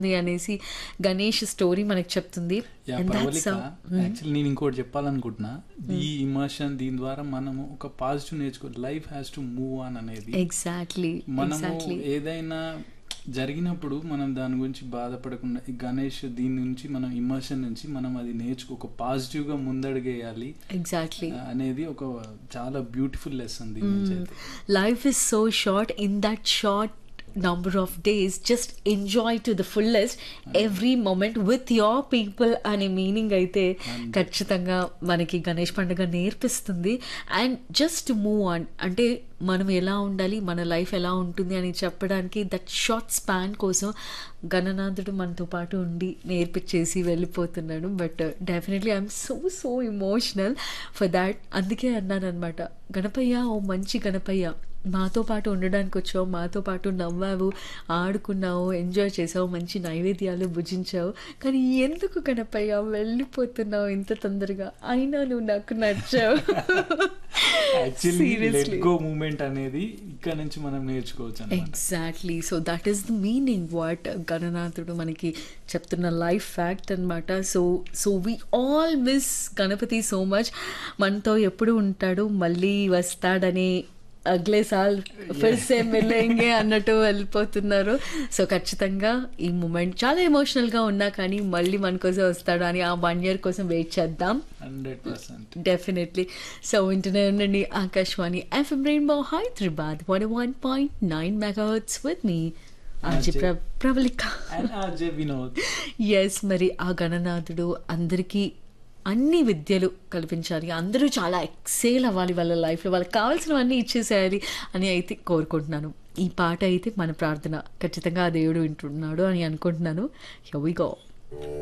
ఉంది అనేసి గణేష్ స్టోరీ మనకు చెప్తుంది yeah And that's Pravalika how- actually నేను ఇంకోటి చెప్పాలనుకుంటున్నా ఈ ఇమర్షన్ దీని ద్వారా మనము ఒక పాజిటివ్ నేర్చుకో life has to move on అనేది ఎగ్జాక్ట్లీ మనము ఎగ్జాక్ట్లీ ఏదైనా జరిగినప్పుడు మనం దాని గురించి బాధపడకుండా ఈ గణేష్ దీని నుంచి మనం ఇమర్షన్ నుంచి మనం అది నేర్చుకో ఒక పాజిటివ్ గా ముందడుగేయాలి ఎగ్జాక్ట్లీ అనేది ఒక చాలా బ్యూటిఫుల్ లెసన్ దీని నుంచి అయితే life is so short in that short number of days just enjoy to the fullest every moment with your people అనే మీనింగ్ అయితే ఖచ్చితంగా మనకి గణేష్ పండుగ నేర్పిస్తుంది అండ్ జస్ట్ మూవ్ ఆన్ అంటే మనం ఎలా ఉండాలి మన లైఫ్ ఎలా ఉంటుంది అని చెప్పడానికి దట్ షార్ట్ స్పాన్ కోసం గణనాథుడు మనతో పాటు ఉండి నేర్పించేసి వెళ్ళిపోతున్నాడు but definitely I'm so so emotional for that అందుకే అన్నాను అనమాట గణపయ్య ఓ మంచి గణపయ్య మాతో పాటు ఉండడానికి వచ్చావు మాతో పాటు నవ్వావు ఆడుకున్నావు ఎంజాయ్ చేసావు మంచి నైవేద్యాలు భుజించావు కానీ ఎందుకు గణపయ్య వెళ్ళిపోతున్నావు ఇంత తొందరగా అయినా నువ్వు నాకు నచ్చావు actually let Seriously. Go moment అనేది ఇక్కడ నుంచి మనం నేర్చుకోవచ్చు అన్నమాట exactly so that is the meaning what గణనాథుడు మనకి చెప్తున్న లైఫ్ ఫ్యాక్ట్ అనమాట so so we all miss Ganapati so much మనతో ఎప్పుడు ఉంటాడు మళ్ళీ వస్తాడని అగ్లే సాల్ ఫిర్సే మిలేంగే అన్నట్టు వెళ్ళిపోతున్నారు సో ఖచ్చితంగా ఈ మూమెంట్ చాలా ఎమోషనల్గా ఉన్నా కానీ మళ్ళీ మన కోసం వస్తాడు అని ఆ వన్ ఇయర్ కోసం వెయిట్ చేద్దాం హండ్రెడ్ పర్సెంట్ డెఫినెట్లీ సో వింటూనే ఉండండి Akashvani FM rainbow Hyderabad one one point nine megahertz with మీ ఆర్జి ప్ర Pravalika and RJ Vinod yes మరి ఆ గణనాథుడు అందరికీ అన్ని విద్యలు కల్పించాలి అందరూ చాలా ఎక్సేల్ అవ్వాలి వాళ్ళ లైఫ్లో వాళ్ళకి కావాల్సినవన్నీ ఇచ్చేసేయాలి అని అయితే కోరుకుంటున్నాను ఈ పాట అయితే మన ప్రార్థన ఖచ్చితంగా ఆ దేవుడు వింటున్నాడు అని అనుకుంటున్నాను హెవ్ వి గో